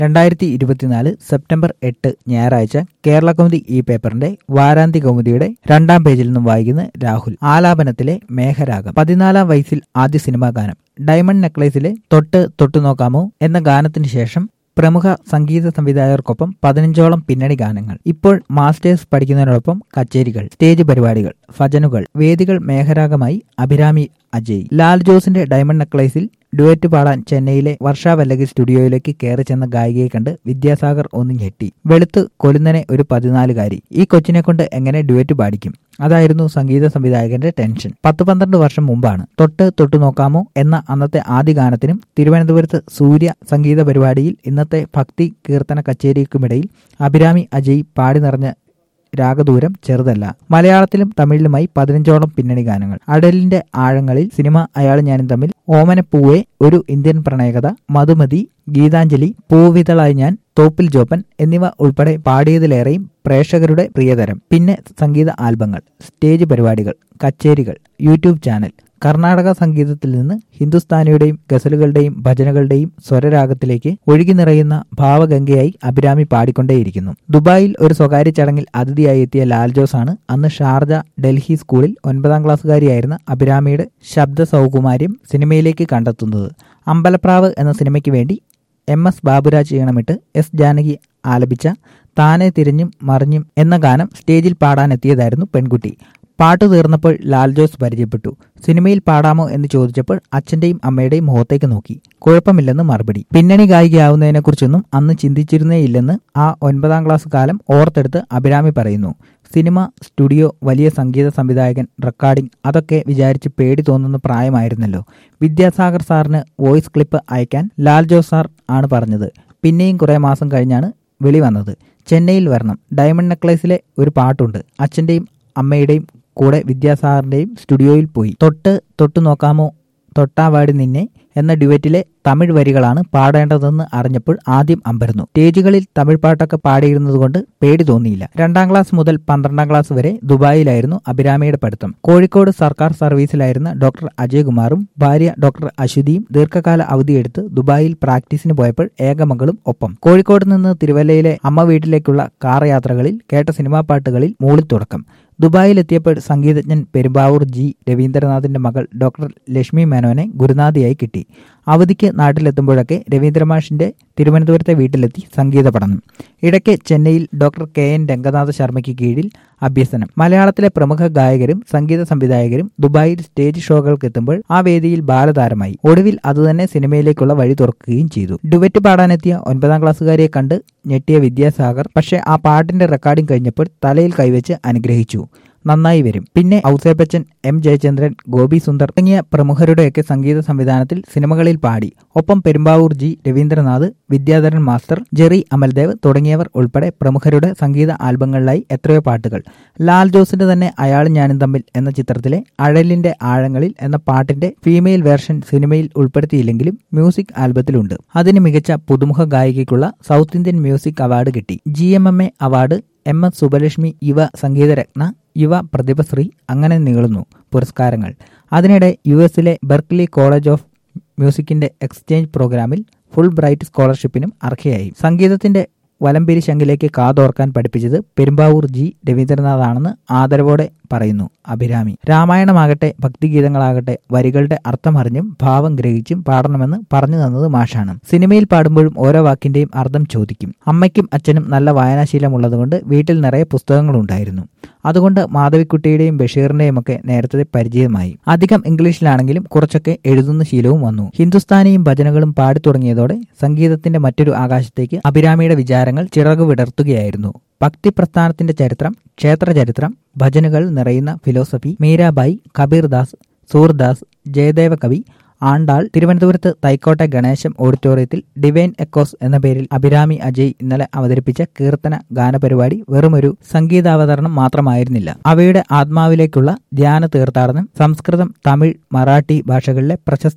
രണ്ടായിരത്തി ഇരുപത്തിനാല് സെപ്റ്റംബർ എട്ട് ഞായറാഴ്ച കേരള കൗമുദി ഈ പേപ്പറിന്റെ വാരാന്ത്യ കൗമുദിയുടെ രണ്ടാം പേജിൽ നിന്നും വായിക്കുന്ന രാഹുൽ ആലാപനത്തിലെ മേഘരാഗം പതിനാലാം വയസ്സിൽ ആദ്യ സിനിമാ ഗാനം ഡയമണ്ട് നെക്ലേസിലെ തൊട്ട് തൊട്ടു നോക്കാമോ എന്ന ഗാനത്തിന് ശേഷം പ്രമുഖ സംഗീത സംവിധായകർക്കൊപ്പം പതിനഞ്ചോളം പിന്നണി ഗാനങ്ങൾ ഇപ്പോൾ മാസ്റ്റേഴ്സ് പഠിക്കുന്നതിനോടൊപ്പം കച്ചേരികൾ സ്റ്റേജ് പരിപാടികൾ ഭജനുകൾ വേദികൾ മേഘരാഗമായി അഭിരാമി അജയ് ലാൽ ജോസിന്റെ ഡയമണ്ട് നെക്ലേസിൽ ഡുവറ്റ് പാടാൻ ചെന്നൈയിലെ വർഷ വല്ലകി സ്റ്റുഡിയോയിലേക്ക് കയറി ചെന്ന ഗായികയെ കണ്ട് വിദ്യാസാഗർ ഒന്ന് ഞെട്ടി വെളുത്ത് കൊലുന്നനെ ഒരു പതിനാലുകാരി ഈ കൊച്ചിനെ കൊണ്ട് എങ്ങനെ ഡുവറ്റ് പാടിക്കും അതായിരുന്നു സംഗീത സംവിധായകന്റെ ടെൻഷൻ പത്ത് പന്ത്രണ്ട് വർഷം മുമ്പാണ് തൊട്ട് തൊട്ടു നോക്കാമോ എന്ന അന്നത്തെ ആദ്യ ഗാനത്തിനും തിരുവനന്തപുരത്ത് സൂര്യ സംഗീത പരിപാടിയിൽ ഇന്നത്തെ ഭക്തി കീർത്തന കച്ചേരിക്കുമിടയിൽ അഭിരാമി അജയ് പാടി നിറഞ്ഞ രാഗദൂരം ചെറുതല്ല മലയാളത്തിലും തമിഴിലുമായി പതിനഞ്ചോളം പിന്നണി ഗാനങ്ങൾ അടലിന്റെ ആഴങ്ങളിൽ സിനിമ അയാളും ഞാനും തമ്മിൽ ഓമനപ്പൂവെ ഒരു ഇന്ത്യൻ പ്രണയകഥ മധുമതി ഗീതാഞ്ജലി പൂവിതളായി ഞാൻ തോപ്പിൽ ജോപ്പൻ എന്നിവ ഉൾപ്പെടെ പാടിയതിലേറെയും പ്രേക്ഷകരുടെ പ്രിയതരം പിന്നെ സംഗീത ആൽബങ്ങൾ സ്റ്റേജ് പരിപാടികൾ കച്ചേരികൾ യൂട്യൂബ് ചാനൽ കർണാടക സംഗീതത്തിൽ നിന്ന് ഹിന്ദുസ്ഥാനിയുടെയും ഗസലുകളുടെയും ഭജനകളുടെയും സ്വരരാഗത്തിലേക്ക് ഒഴുകി നിറയുന്ന ഭാവഗംഗയായി അഭിരാമി പാടിക്കൊണ്ടേയിരിക്കുന്നു ദുബായിൽ ഒരു സ്വകാര്യ ചടങ്ങിൽ അതിഥിയായി എത്തിയ ലാൽ ജോസ് ആണ് അന്ന് ഷാർജ ഡൽഹി സ്കൂളിൽ ഒൻപതാം ക്ലാസ്സുകാരിയായിരുന്ന അഭിരാമിയുടെ ശബ്ദ സൗകുമാര്യം സിനിമയിലേക്ക് കണ്ടെത്തുന്നത് അമ്പലപ്രാവ് എന്ന സിനിമയ്ക്ക് വേണ്ടി എം എസ് ബാബുരാജ് ഈണമിട്ട് എസ് ജാനകി ആലപിച്ച താനെ തിരിഞ്ഞും മറിഞ്ഞും എന്ന ഗാനം സ്റ്റേജിൽ പാടാനെത്തിയതായിരുന്നു പെൺകുട്ടി പാട്ട് തീർന്നപ്പോൾ ലാൽ ജോസ് പരിചയപ്പെട്ടു സിനിമയിൽ പാടാമോ എന്ന് ചോദിച്ചപ്പോൾ അച്ഛന്റെയും അമ്മയുടെയും മുഖത്തേക്ക് നോക്കി കുഴപ്പമില്ലെന്ന് മറുപടി പിന്നണി ഗായികയാവുന്നതിനെക്കുറിച്ചൊന്നും അന്ന് ചിന്തിച്ചിരുന്നേയില്ലെന്ന് ആ ഒൻപതാം ക്ലാസ് കാലം ഓർത്തെടുത്ത് അഭിരാമി പറയുന്നു സിനിമ സ്റ്റുഡിയോ വലിയ സംഗീത സംവിധായകൻ റെക്കോർഡിംഗ് അതൊക്കെ വിചാരിച്ച് പേടി തോന്നുന്ന പ്രായമായിരുന്നല്ലോ വിദ്യാസാഗർ സാറിന് വോയിസ് ക്ലിപ്പ് അയക്കാൻ ലാൽ ജോസ് സാർ ആണ് പറഞ്ഞത് പിന്നെയും കുറേ മാസം കഴിഞ്ഞാണ് വിളി വന്നത് ചെന്നൈയിൽ വരണം ഡയമണ്ട് നെക്ലേസിലെ ഒരു പാട്ടുണ്ട് അച്ഛന്റെയും അമ്മയുടെയും കൂടെ വിദ്യാസാഗറിന്റെയും സ്റ്റുഡിയോയിൽ പോയി തൊട്ട് തൊട്ടു നോക്കാമോ തൊട്ടാവാടി നിന്നെ എന്ന ഡ്യുവറ്റിലെ തമിഴ് വരികളാണ് പാടേണ്ടതെന്ന് അറിഞ്ഞപ്പോൾ ആദ്യം അമ്പരന്നു സ്റ്റേജുകളിൽ തമിഴ് പാട്ടൊക്കെ പാടിയിരുന്നതുകൊണ്ട് പേടി തോന്നിയില്ല രണ്ടാം ക്ലാസ് മുതൽ പന്ത്രണ്ടാം ക്ലാസ് വരെ ദുബായിലായിരുന്നു അഭിരാമിയുടെ പഠിത്തം കോഴിക്കോട് സർക്കാർ സർവീസിലായിരുന്ന ഡോക്ടർ അജയകുമാറും ഭാര്യ ഡോക്ടർ അശ്വതിയും ദീർഘകാല അവധിയെടുത്ത് ദുബായിൽ പ്രാക്ടീസിന് പോയപ്പോൾ ഏകമകളും ഒപ്പം കോഴിക്കോട് നിന്ന് തിരുവല്ലയിലെ അമ്മ വീട്ടിലേക്കുള്ള കാർ യാത്രകളിൽ കേട്ട സിനിമാ പാട്ടുകളിൽ മൂളിത്തുടക്കം ദുബായിലെത്തിയപ്പോൾ സംഗീതജ്ഞൻ പെരുമ്പാവൂർ ജി രവീന്ദ്രനാഥിന്റെ മകൾ ഡോക്ടർ ലക്ഷ്മി മേനോനെ ഗുരുനാഥിയായി കിട്ടി അവധിക്ക് നാട്ടിലെത്തുമ്പോഴൊക്കെ രവീന്ദ്രമാഷിന്റെ തിരുവനന്തപുരത്തെ വീട്ടിലെത്തി സംഗീത പഠനം ഇടയ്ക്ക് ചെന്നൈയിൽ ഡോക്ടർ കെ എൻ രംഗനാഥ ശർമ്മയ്ക്ക് കീഴിൽ അഭ്യസനം മലയാളത്തിലെ പ്രമുഖ ഗായകരും സംഗീത സംവിധായകരും ദുബായിൽ സ്റ്റേജ് ഷോകൾക്ക് എത്തുമ്പോൾ ആ വേദിയിൽ ബാലതാരമായി ഒടുവിൽ അതുതന്നെ സിനിമയിലേക്കുള്ള വഴി തുറക്കുകയും ചെയ്തു ഡുവറ്റ് പാടാനെത്തിയ ഒൻപതാം ക്ലാസ്സുകാരിയെ കണ്ട് ഞെട്ടിയ വിദ്യാസാഗർ പക്ഷേ ആ പാട്ടിന്റെ റെക്കോർഡിംഗ് കഴിഞ്ഞപ്പോൾ തലയിൽ കൈവച്ച് അനുഗ്രഹിച്ചു നന്നായി വരും പിന്നെ ഔസേപ്പച്ചൻ എം ജയചന്ദ്രൻ ഗോപി സുന്ദർ തുടങ്ങിയ പ്രമുഖരുടെയൊക്കെ സംഗീത സംവിധാനത്തിൽ സിനിമകളിൽ പാടി ഒപ്പം പെരുമ്പാവൂർ ജി രവീന്ദ്രനാഥ് വിദ്യാധരൻ മാസ്റ്റർ ജെറി അമൽദേവ് തുടങ്ങിയവർ ഉൾപ്പെടെ പ്രമുഖരുടെ സംഗീത ആൽബങ്ങളിലായി എത്രയോ പാട്ടുകൾ ലാൽ ജോസിന്റെ തന്നെ അയാളും ഞാനും തമ്മിൽ എന്ന ചിത്രത്തിലെ അഴലിന്റെ ആഴങ്ങളിൽ എന്ന പാട്ടിന്റെ ഫീമെയിൽ വേർഷൻ സിനിമയിൽ ഉൾപ്പെടുത്തിയില്ലെങ്കിലും മ്യൂസിക് ആൽബത്തിലുണ്ട് അതിന് മികച്ച പുതുമുഖ ഗായികയ്ക്കുള്ള സൗത്ത് ഇന്ത്യൻ മ്യൂസിക് അവാർഡ് കിട്ടി G M M A award M S Subbulakshmi Yuva Sangeetharatna യുവ പ്രതിഭശ്രീ അങ്ങനെ നീളുന്നു പുരസ്കാരങ്ങൾ അതിനിടെ യു എസിലെ ബെർക്ക്ലി കോളേജ് ഓഫ് മ്യൂസിക്കിന്റെ എക്സ്ചേഞ്ച് പ്രോഗ്രാമിൽ ഫുൾ ബ്രൈറ്റ് സ്കോളർഷിപ്പിനും അർഹയായി സംഗീതത്തിന്റെ വലംപിരി ശങ്കിലേക്ക് കാതോർക്കാൻ പഠിപ്പിച്ചത് പെരുമ്പാവൂർ ജി രവീന്ദ്രനാഥാണെന്ന് ആദരവോടെ പറയുന്നു അഭിരാമി രാമായണമാകട്ടെ ഭക്തിഗീതങ്ങളാകട്ടെ വരികളുടെ അർത്ഥമറിഞ്ഞും ഭാവം ഗ്രഹിച്ചും പാടണമെന്ന് പറഞ്ഞു തന്നത് മാഷാണ് സിനിമയിൽ പാടുമ്പോഴും ഓരോ വാക്കിന്റെയും അർത്ഥം ചോദിക്കും അമ്മയ്ക്കും അച്ഛനും നല്ല വായനാശീലമുള്ളതുകൊണ്ട് വീട്ടിൽ നിറയെ പുസ്തകങ്ങളുണ്ടായിരുന്നു അതുകൊണ്ട് മാധവിക്കുട്ടിയുടെയും ബഷീറിന്റെയും ഒക്കെ നേരത്തെ പരിചയമായി അധികം ഇംഗ്ലീഷിലാണെങ്കിലും കുറച്ചൊക്കെ എഴുതുന്ന ശീലവും വന്നു ഹിന്ദുസ്ഥാനിയും ഭജനകളും പാടി തുടങ്ങിയതോടെ സംഗീതത്തിന്റെ മറ്റൊരു ആകാശത്തേക്ക് അഭിരാമിയുടെ വിചാരങ്ങൾ ചിറകു വിടർത്തുകയായിരുന്നു ഭക്തി പ്രസ്ഥാനത്തിന്റെ ചരിത്രം ക്ഷേത്ര ചരിത്രം ഭജനുകൾ നിറയുന്ന ഫിലോസഫി മീരാബായി കബീർദാസ് സൂർദാസ് ജയദേവ കവി ആണ്ടാൾ തിരുവനന്തപുരത്ത് തൈക്കോട്ടെ ഗണേശം ഓഡിറ്റോറിയത്തിൽ ഡിവൈൻ എക്കോസ് എന്ന പേരിൽ അഭിരാമി അജയ് ഇന്നലെ അവതരിപ്പിച്ച കീർത്തന ഗാനപരിപാടി വെറുമൊരു സംഗീതാവതരണം മാത്രമായിരുന്നില്ല അവയുടെ ആത്മാവിലേക്കുള്ള ധ്യാന തീർത്ഥാടനം സംസ്കൃതം തമിഴ് മറാഠി ഭാഷകളിലെ പ്രശസ്ത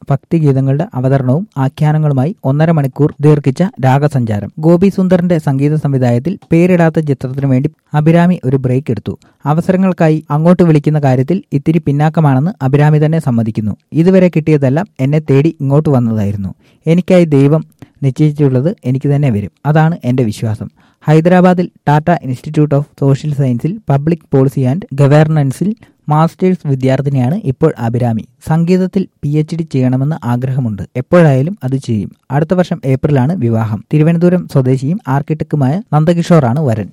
ഭക്തിഗീതങ്ങളുടെ അവതരണവും ആഖ്യാനങ്ങളുമായി ഒന്നര മണിക്കൂർ ദീർഘിച്ച രാഗസഞ്ചാരം ഗോപി സുന്ദറിന്റെ സംഗീത സംവിധായത്തിൽ പേരിടാത്ത ചിത്രത്തിനു വേണ്ടി അഭിരാമി ഒരു ബ്രേക്ക് എടുത്തു അവസരങ്ങൾക്കായി അങ്ങോട്ട് വിളിക്കുന്ന കാര്യത്തിൽ ഇത്തിരി പിന്നാക്കമാണെന്ന് അഭിരാമി തന്നെ സമ്മതിക്കുന്നു ഇതുവരെ കിട്ടിയതെല്ലാം എന്നെ തേടി ഇങ്ങോട്ട് വന്നതായിരുന്നു എനിക്കായി ദൈവം നിശ്ചയിച്ചിട്ടുള്ളത് എനിക്ക് തന്നെ വരും അതാണ് എന്റെ വിശ്വാസം ഹൈദരാബാദിൽ ടാറ്റ ഇൻസ്റ്റിറ്റ്യൂട്ട് ഓഫ് സോഷ്യൽ സയൻസിൽ പബ്ലിക് പോളിസി ആൻഡ് ഗവേർണൻസിൽ മാസ്റ്റേഴ്സ് വിദ്യാർത്ഥിനിയാണ് ഇപ്പോൾ അഭിരാമി സംഗീതത്തിൽ പി എച്ച് ഡി ചെയ്യണമെന്ന് ആഗ്രഹമുണ്ട് എപ്പോഴായാലും അത് ചെയ്യും അടുത്ത വർഷം ഏപ്രിലാണ് വിവാഹം തിരുവനന്തപുരം സ്വദേശിയും ആർക്കിടെക്റ്റുമായ നന്ദകിഷോറാണ് വരൻ